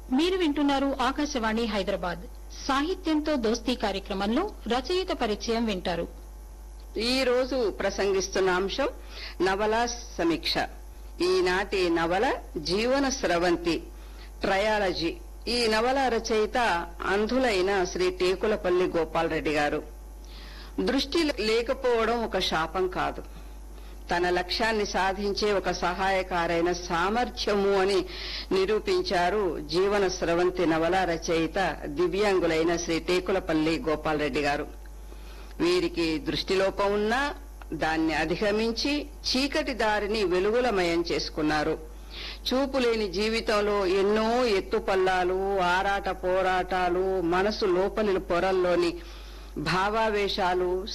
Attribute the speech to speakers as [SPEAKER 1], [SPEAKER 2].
[SPEAKER 1] మీరు వింటున్నారు ఆకాశవాణి హైదరాబాద్ సాహిత్యంతో దోస్తీ కార్యక్రమంలో రచయిత పరిచయం వింటారు
[SPEAKER 2] ఈ రోజు ప్రసంగిస్తున్న అంశం నవల సమీక్ష ఈనాటి నవల జీవన స్రవంతి ట్రయాలజీ ఈ నవల రచయిత అంధులైన శ్రీ టేకులపల్లి గోపాలరెడ్డి గారు దృష్టి లేకపోవడం ఒక శాపం కాదు తన లక్ష్యాన్ని సాధించే ఒక సహాయకారైన సామర్థ్యము అని నిరూపించారు జీవన స్రవంతి నవల రచయిత దివ్యాంగులైన శ్రీ టేకులపల్లి గోపాలరెడ్డి గారు వీరికి దృష్టిలోపం ఉన్నా దాన్ని అధిగమించి చీకటి దారిని వెలుగులమయం చేసుకున్నారు చూపు లేని జీవితంలో ఎన్నో ఎత్తుపల్లాలు ఆరాట పోరాటాలు మనసు లోపలి పొరల్లోని భావావేశాలు